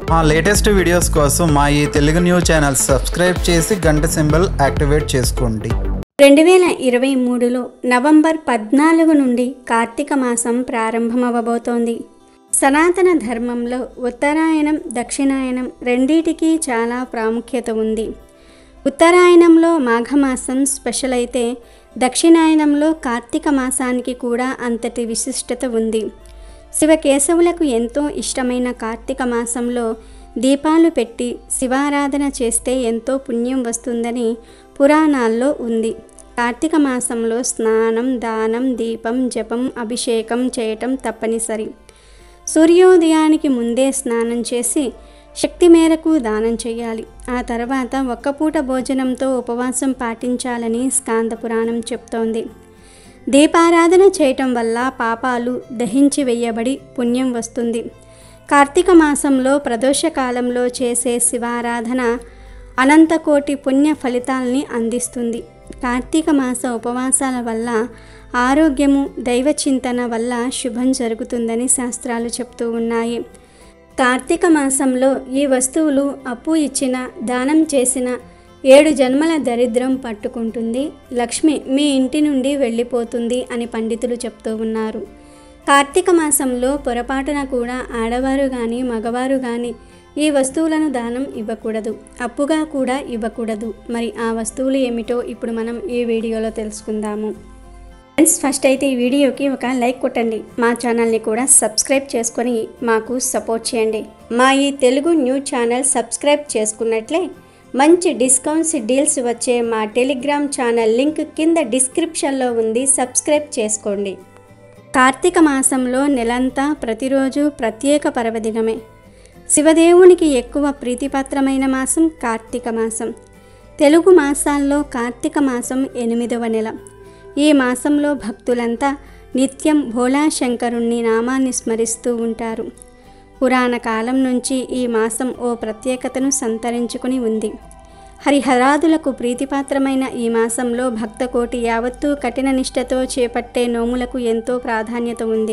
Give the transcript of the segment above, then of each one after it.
మా latest videos కోసం మా ఈ తెలుగు న్యూస్ ఛానల్ సబ్స్క్రైబ్ చేసి గంట సింబల్ యాక్టివేట్ చేసుకోండి రెండు వేల ఇరవై మూడులో నవంబర్ పద్నాలుగు నుండి కార్తీక మాసం ప్రారంభమవబోతోంది సనాతన ధర్మంలో ఉత్తరాయణం దక్షిణాయనం రెండిటికి చాలా ప్రాముఖ్యత ఉంది ఉత్తరాయణంలో మాఘమాసం స్పెషల్ అయితే దక్షిణాయనంలో కార్తీక మాసానికి కూడా అంతటి విశిష్టత ఉంది శివకేశవులకు ఎంతో ఇష్టమైన కార్తీక మాసంలో దీపాలు పెట్టి శివారాధన చేస్తే ఎంతో పుణ్యం వస్తుందని పురాణాల్లో ఉంది కార్తీక మాసంలో స్నానం దానం దీపం జపం అభిషేకం చేయటం తప్పనిసరి సూర్యోదయానికి ముందే స్నానం చేసి శక్తి మేరకు దానం చేయాలి ఆ తర్వాత ఒక్కపూట భోజనంతో ఉపవాసం పాటించాలని స్కాంద పురాణం చెప్తోంది దీపారాధన చేయటం వల్ల పాపాలు దహించి వేయబడి పుణ్యం వస్తుంది కార్తీక మాసంలో ప్రదోష కాలంలో చేసే శివారాధన అనంతకోటి పుణ్య ఫలితాల్ని అందిస్తుంది కార్తీక మాస ఉపవాసాల వల్ల ఆరోగ్యము దైవ చింతన వల్ల శుభం జరుగుతుందని శాస్త్రాలు చెప్తూ ఉన్నాయి కార్తీక మాసంలో ఈ వస్తువులు అప్పు ఇచ్చిన దానం చేసిన ఏడు జన్మల దరిద్రం పట్టుకుంటుంది లక్ష్మి మీ ఇంటి నుండి వెళ్ళిపోతుంది అని పండితులు చెప్తూ ఉన్నారు కార్తీక మాసంలో పొరపాటున కూడా ఆడవారు కానీ మగవారు కానీ ఈ వస్తువులను దానం ఇవ్వకూడదు అప్పుగా కూడా ఇవ్వకూడదు మరి ఆ వస్తువులు ఏమిటో ఇప్పుడు మనం ఈ వీడియోలో తెలుసుకుందాము ఫ్రెండ్స్ ఫస్ట్ అయితే ఈ వీడియోకి ఒక లైక్ కొట్టండి మా ఛానల్ని కూడా సబ్స్క్రైబ్ చేసుకొని మాకు సపోర్ట్ చేయండి మా ఈ తెలుగు న్యూస్ ఛానల్ సబ్స్క్రైబ్ చేసుకున్నట్లే మంచి డిస్కౌంట్స్ డీల్స్ వచ్చే మా టెలిగ్రామ్ ఛానల్ లింక్ కింద డిస్క్రిప్షన్లో ఉంది సబ్స్క్రైబ్ చేసుకోండి కార్తీక మాసంలో నెలంతా ప్రతిరోజు ప్రత్యేక పర్వదినమే శివదేవునికి ఎక్కువ ప్రీతిపాత్రమైన మాసం కార్తీక మాసం తెలుగు మాసాల్లో కార్తీక మాసం ఎనిమిదవ నెల ఈ మాసంలో భక్తులంతా నిత్యం భోళాశంకరుణ్ణి నామాన్ని స్మరిస్తూ ఉంటారు పురాణ కాలం నుంచి ఈ మాసం ఓ ప్రత్యేకతను సంతరించుకుని ఉంది హరిహరాదులకు ప్రీతిపాత్రమైన ఈ మాసంలో భక్తకోటి యావత్తూ కఠిన నిష్టతో చేపట్టే నోములకు ఎంతో ప్రాధాన్యత ఉంది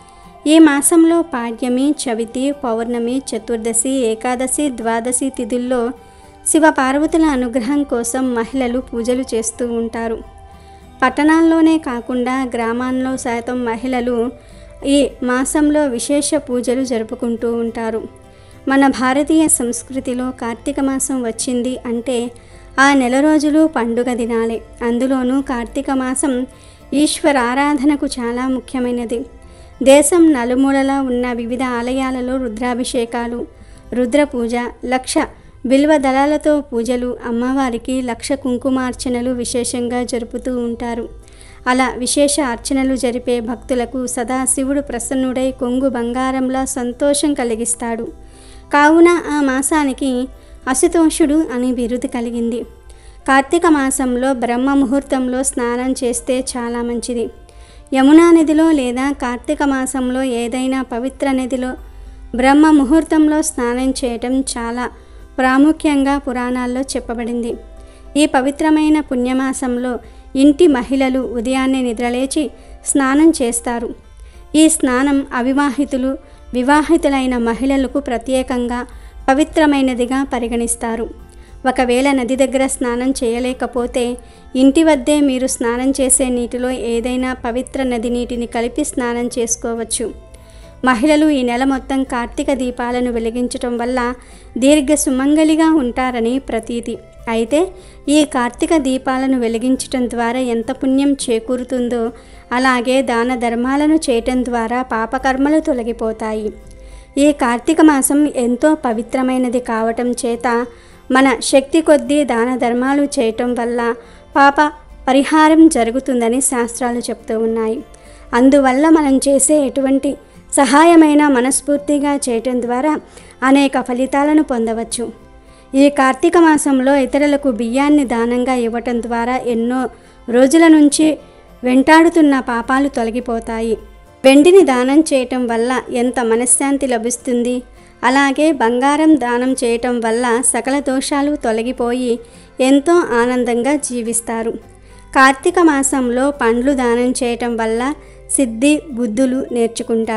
ఈ మాసంలో పాడ్యమి చవితి పౌర్ణమి చతుర్దశి ఏకాదశి ద్వాదశి తిథుల్లో శివ పార్వతుల అనుగ్రహం కోసం మహిళలు పూజలు చేస్తూ ఉంటారు పట్టణాల్లోనే కాకుండా గ్రామాల్లో సైతం మహిళలు ఈ మాసంలో విశేష పూజలు జరుపుకుంటూ ఉంటారు మన భారతీయ సంస్కృతిలో కార్తీక మాసం వచ్చింది అంటే ఆ నెల రోజులు పండుగ దినాలే అందులోనూ కార్తీక మాసం ఈశ్వర ఆరాధనకు చాలా ముఖ్యమైనది దేశం నలుమూలలా ఉన్న వివిధ ఆలయాలలో రుద్రాభిషేకాలు రుద్ర పూజ లక్ష బిల్వ దళాలతో పూజలు అమ్మవారికి లక్ష కుంకుమార్చనలు విశేషంగా జరుపుతూ ఉంటారు అలా విశేష అర్చనలు జరిపే భక్తులకు సదాశివుడు ప్రసన్నుడై కొంగు బంగారంలా సంతోషం కలిగిస్తాడు కావున ఆ మాసానికి అశుతోషుడు అని బిరుదు కలిగింది కార్తీక మాసంలో బ్రహ్మ ముహూర్తంలో స్నానం చేస్తే చాలా మంచిది యమునా నదిలో లేదా కార్తీక మాసంలో ఏదైనా పవిత్ర నదిలో బ్రహ్మ ముహూర్తంలో స్నానం చేయటం చాలా ప్రాముఖ్యంగా పురాణాల్లో చెప్పబడింది ఈ పవిత్రమైన పుణ్యమాసంలో ఇంటి మహిళలు ఉదయాన్నే నిద్రలేచి స్నానం చేస్తారు ఈ స్నానం అవివాహితులు వివాహితులైన మహిళలకు ప్రత్యేకంగా పవిత్రమైనదిగా పరిగణిస్తారు ఒకవేళ నది దగ్గర స్నానం చేయలేకపోతే ఇంటి వద్దే మీరు స్నానం చేసే నీటిలో ఏదైనా పవిత్ర నది నీటిని కలిపి స్నానం చేసుకోవచ్చు మహిళలు ఈ నెల మొత్తం కార్తీక దీపాలను వెలిగించటం వల్ల దీర్ఘ సుమంగలిగా ఉంటారని ప్రతీతి అయితే ఈ కార్తీక దీపాలను వెలిగించటం ద్వారా ఎంత పుణ్యం చేకూరుతుందో అలాగే దాన ధర్మాలను చేయటం ద్వారా పాపకర్మలు తొలగిపోతాయి ఈ కార్తీక మాసం ఎంతో పవిత్రమైనది కావటం చేత మన శక్తి కొద్దీ దాన ధర్మాలు చేయటం వల్ల పాప పరిహారం జరుగుతుందని శాస్త్రాలు చెప్తూ ఉన్నాయి అందువల్ల మనం చేసే ఎటువంటి సహాయమైన మనస్ఫూర్తిగా చేయటం ద్వారా అనేక ఫలితాలను పొందవచ్చు ఈ కార్తీక మాసంలో ఇతరులకు బియ్యాన్ని దానంగా ఇవ్వటం ద్వారా ఎన్నో రోజుల నుంచి వెంటాడుతున్న పాపాలు తొలగిపోతాయి వెండిని దానం చేయటం వల్ల ఎంత మనశ్శాంతి లభిస్తుంది అలాగే బంగారం దానం చేయటం వల్ల సకల దోషాలు తొలగిపోయి ఎంతో ఆనందంగా జీవిస్తారు కార్తీక మాసంలో పండ్లు దానం చేయటం వల్ల సిద్ధి బుద్ధులు నేర్చుకుంటారు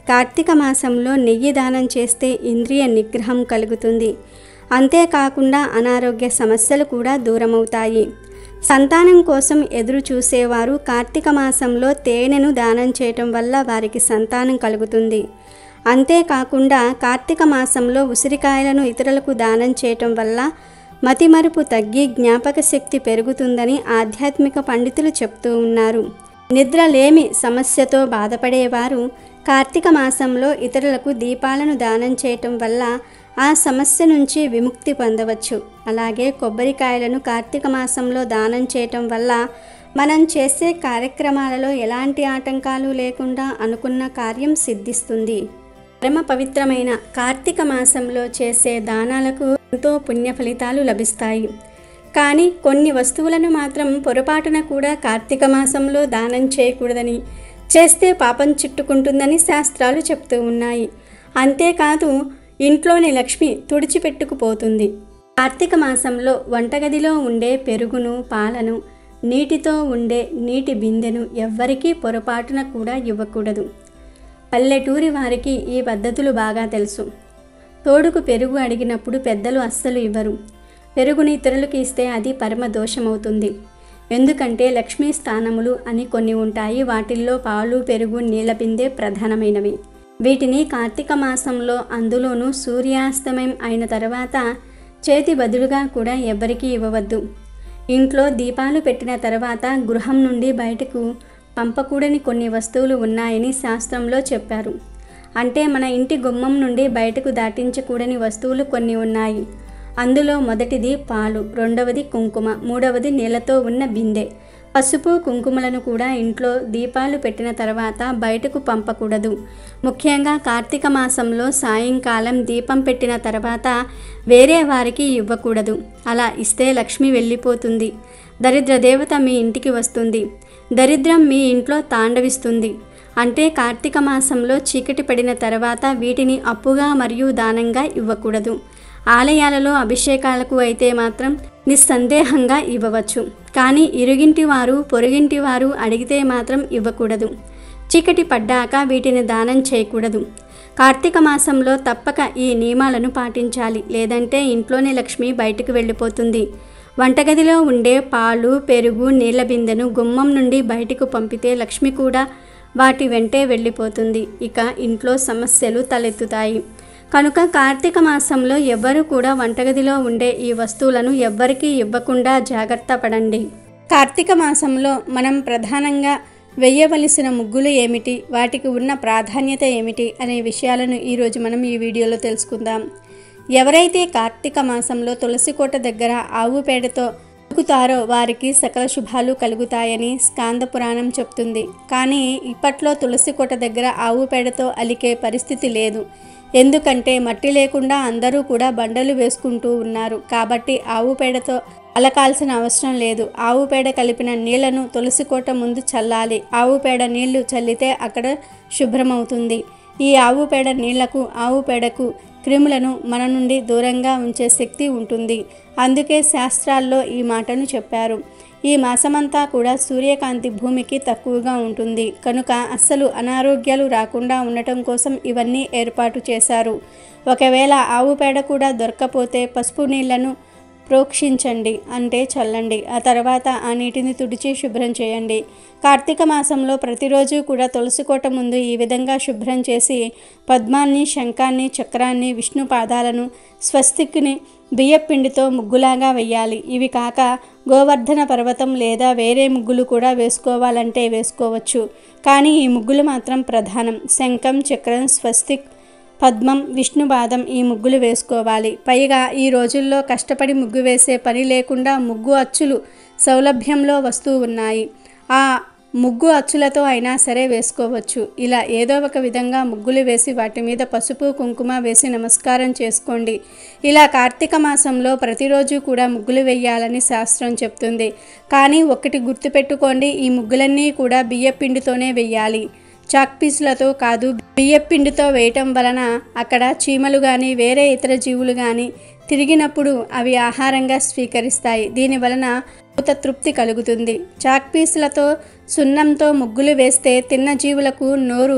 కార్తీక మాసంలో నెయ్యి దానం చేస్తే ఇంద్రియ నిగ్రహం కలుగుతుంది అంతేకాకుండా అనారోగ్య సమస్యలు కూడా దూరమవుతాయి సంతానం కోసం ఎదురు చూసేవారు కార్తీక మాసంలో తేనెను దానం చేయటం వల్ల వారికి సంతానం కలుగుతుంది అంతేకాకుండా కార్తీక మాసంలో ఉసిరికాయలను ఇతరులకు దానం చేయటం వల్ల మతిమరుపు తగ్గి జ్ఞాపక శక్తి పెరుగుతుందని ఆధ్యాత్మిక పండితులు చెప్తూ ఉన్నారు నిద్రలేమి సమస్యతో బాధపడేవారు కార్తీక మాసంలో ఇతరులకు దీపాలను దానం చేయటం వల్ల ఆ సమస్య నుంచి విముక్తి పొందవచ్చు అలాగే కొబ్బరికాయలను కార్తీక మాసంలో దానం చేయటం వల్ల మనం చేసే కార్యక్రమాలలో ఎలాంటి ఆటంకాలు లేకుండా అనుకున్న కార్యం సిద్ధిస్తుంది పరమ పవిత్రమైన కార్తీక మాసంలో చేసే దానాలకు ఎంతో పుణ్య ఫలితాలు లభిస్తాయి కానీ కొన్ని వస్తువులను మాత్రం పొరపాటున కూడా కార్తీక మాసంలో దానం చేయకూడదని చేస్తే పాపం చుట్టుకుంటుందని శాస్త్రాలు చెప్తూ ఉన్నాయి అంతేకాదు ఇంట్లోని లక్ష్మి తుడిచిపెట్టుకుపోతుంది కార్తీక మాసంలో వంటగదిలో ఉండే పెరుగును పాలను నీటితో ఉండే నీటి బిందెను ఎవ్వరికీ పొరపాటున కూడా ఇవ్వకూడదు పల్లెటూరి వారికి ఈ పద్ధతులు బాగా తెలుసు తోడుకు పెరుగు అడిగినప్పుడు పెద్దలు అస్సలు ఇవ్వరు పెరుగుని ఇతరులకు ఇస్తే అది పరమ దోషమవుతుంది ఎందుకంటే లక్ష్మీ స్థానములు అని కొన్ని ఉంటాయి వాటిల్లో పాలు పెరుగు నీళ్ళ బిందె ప్రధానమైనవి వీటిని కార్తీక మాసంలో అందులోనూ సూర్యాస్తమయం అయిన తర్వాత చేతి బదులుగా కూడా ఎవ్వరికీ ఇవ్వవద్దు ఇంట్లో దీపాలు పెట్టిన తర్వాత గృహం నుండి బయటకు పంపకూడని కొన్ని వస్తువులు ఉన్నాయని శాస్త్రంలో చెప్పారు అంటే మన ఇంటి గుమ్మం నుండి బయటకు దాటించకూడని వస్తువులు కొన్ని ఉన్నాయి అందులో మొదటిది పాలు రెండవది కుంకుమ మూడవది నీళ్ళతో ఉన్న బిందె పసుపు కుంకుమలను కూడా ఇంట్లో దీపాలు పెట్టిన తర్వాత బయటకు పంపకూడదు ముఖ్యంగా కార్తీక మాసంలో సాయంకాలం దీపం పెట్టిన తర్వాత వేరే వారికి ఇవ్వకూడదు అలా ఇస్తే లక్ష్మి వెళ్ళిపోతుంది దరిద్ర దేవత మీ ఇంటికి వస్తుంది దరిద్రం మీ ఇంట్లో తాండవిస్తుంది అంటే కార్తీక మాసంలో చీకటి పడిన తర్వాత వీటిని అప్పుగా మరియు దానంగా ఇవ్వకూడదు ఆలయాలలో అభిషేకాలకు అయితే మాత్రం నిస్సందేహంగా ఇవ్వవచ్చు కానీ ఇరుగింటి వారు పొరుగింటి వారు అడిగితే మాత్రం ఇవ్వకూడదు చీకటి పడ్డాక వీటిని దానం చేయకూడదు కార్తీక మాసంలో తప్పక ఈ నియమాలను పాటించాలి లేదంటే ఇంట్లోని లక్ష్మి బయటకు వెళ్ళిపోతుంది వంటగదిలో ఉండే పాలు పెరుగు నీళ్ళ బిందెను గుమ్మం నుండి బయటకు పంపితే లక్ష్మి కూడా వాటి వెంటే వెళ్ళిపోతుంది ఇక ఇంట్లో సమస్యలు తలెత్తుతాయి కనుక కార్తీక మాసంలో ఎవ్వరూ కూడా వంటగదిలో ఉండే ఈ వస్తువులను ఎవ్వరికీ ఇవ్వకుండా జాగ్రత్త పడండి కార్తీక మాసంలో మనం ప్రధానంగా వెయ్యవలసిన ముగ్గులు ఏమిటి వాటికి ఉన్న ప్రాధాన్యత ఏమిటి అనే విషయాలను ఈరోజు మనం ఈ వీడియోలో తెలుసుకుందాం ఎవరైతే కార్తీక మాసంలో తులసి కోట దగ్గర ఆవు పేడతో ఉతుకుతారో వారికి సకల శుభాలు కలుగుతాయని స్కాంద పురాణం చెప్తుంది కానీ ఇప్పట్లో తులసి కోట దగ్గర ఆవు పేడతో అలికే పరిస్థితి లేదు ఎందుకంటే మట్టి లేకుండా అందరూ కూడా బండలు వేసుకుంటూ ఉన్నారు కాబట్టి ఆవు పేడతో అలకాల్సిన అవసరం లేదు ఆవు పేడ కలిపిన నీళ్లను తులసి కోట ముందు చల్లాలి ఆవు పేడ నీళ్లు చల్లితే అక్కడ శుభ్రమవుతుంది ఈ ఆవు పేడ నీళ్లకు ఆవు పేడకు క్రిములను మన నుండి దూరంగా ఉంచే శక్తి ఉంటుంది అందుకే శాస్త్రాల్లో ఈ మాటను చెప్పారు ఈ మాసమంతా కూడా సూర్యకాంతి భూమికి తక్కువగా ఉంటుంది కనుక అస్సలు అనారోగ్యాలు రాకుండా ఉండటం కోసం ఇవన్నీ ఏర్పాటు చేశారు ఒకవేళ ఆవు పేడ కూడా దొరక్కపోతే పసుపు నీళ్లను ప్రోక్షించండి అంటే చల్లండి ఆ తర్వాత ఆ నీటిని తుడిచి శుభ్రం చేయండి కార్తీక మాసంలో ప్రతిరోజు కూడా తులసి కోట ముందు ఈ విధంగా శుభ్రం చేసి పద్మాన్ని శంఖాన్ని చక్రాన్ని విష్ణు పాదాలను స్వస్తిక్ని బియ్యపిండితో ముగ్గులాగా వేయాలి ఇవి కాక గోవర్ధన పర్వతం లేదా వేరే ముగ్గులు కూడా వేసుకోవాలంటే వేసుకోవచ్చు కానీ ఈ ముగ్గులు మాత్రం ప్రధానం శంఖం చక్రం స్వస్తిక్ పద్మం విష్ణుపాదం ఈ ముగ్గులు వేసుకోవాలి పైగా ఈ రోజుల్లో కష్టపడి ముగ్గు వేసే పని లేకుండా ముగ్గు అచ్చులు సౌలభ్యంలో వస్తూ ఉన్నాయి ఆ ముగ్గు అచ్చులతో అయినా సరే వేసుకోవచ్చు ఇలా ఏదో ఒక విధంగా ముగ్గులు వేసి వాటి మీద పసుపు కుంకుమ వేసి నమస్కారం చేసుకోండి ఇలా కార్తీక మాసంలో ప్రతిరోజు కూడా ముగ్గులు వేయాలని శాస్త్రం చెప్తుంది కానీ ఒకటి గుర్తుపెట్టుకోండి ఈ ముగ్గులన్నీ కూడా బియ్యపిండితోనే వేయాలి చాక్ పీసులతో కాదు బియ్యపిండితో వేయటం వలన అక్కడ చీమలు కానీ వేరే ఇతర జీవులు కానీ తిరిగినప్పుడు అవి ఆహారంగా స్వీకరిస్తాయి దీని వలన పూత తృప్తి కలుగుతుంది చాక్ పీసులతో సున్నంతో ముగ్గులు వేస్తే తిన్న జీవులకు నోరు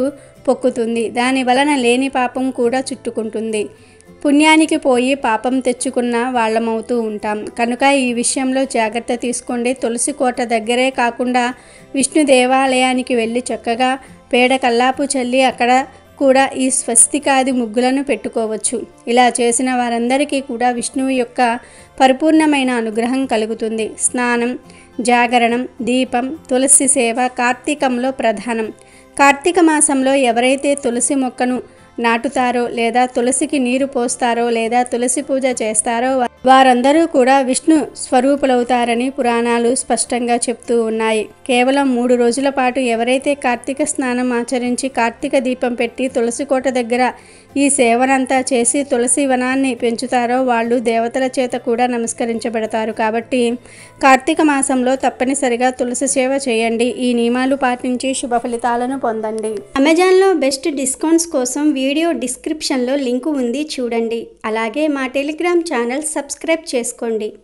పొక్కుతుంది దాని వలన లేని పాపం కూడా చుట్టుకుంటుంది పుణ్యానికి పోయి పాపం తెచ్చుకున్న వాళ్ళమవుతూ ఉంటాం కనుక ఈ విషయంలో జాగ్రత్త తీసుకోండి తులసి కోట దగ్గరే కాకుండా విష్ణు దేవాలయానికి వెళ్ళి చక్కగా పేడ కల్లాపు చల్లి అక్కడ కూడా ఈ స్వస్తికాది ముగ్గులను పెట్టుకోవచ్చు ఇలా చేసిన వారందరికీ కూడా విష్ణువు యొక్క పరిపూర్ణమైన అనుగ్రహం కలుగుతుంది స్నానం జాగరణం దీపం తులసి సేవ కార్తీకంలో ప్రధానం కార్తీక మాసంలో ఎవరైతే తులసి మొక్కను నాటుతారో లేదా తులసికి నీరు పోస్తారో లేదా తులసి పూజ చేస్తారో వా- వారందరూ కూడా విష్ణు స్వరూపులవుతారని పురాణాలు స్పష్టంగా చెప్తూ ఉన్నాయి కేవలం మూడు రోజుల పాటు ఎవరైతే కార్తీక స్నానం ఆచరించి కార్తీక దీపం పెట్టి తులసి కోట దగ్గర ఈ సేవనంతా చేసి తులసి వనాన్ని పెంచుతారో వాళ్ళు దేవతల చేత కూడా నమస్కరించబడతారు కాబట్టి కార్తీక మాసంలో తప్పనిసరిగా తులసి సేవ చేయండి ఈ నియమాలు పాటించి శుభ ఫలితాలను పొందండి అమెజాన్లో బెస్ట్ డిస్కౌంట్స్ కోసం వీడియో డిస్క్రిప్షన్లో లింకు ఉంది చూడండి అలాగే మా టెలిగ్రామ్ ఛానల్ సబ్స్క్రైబ్ చేసుకోండి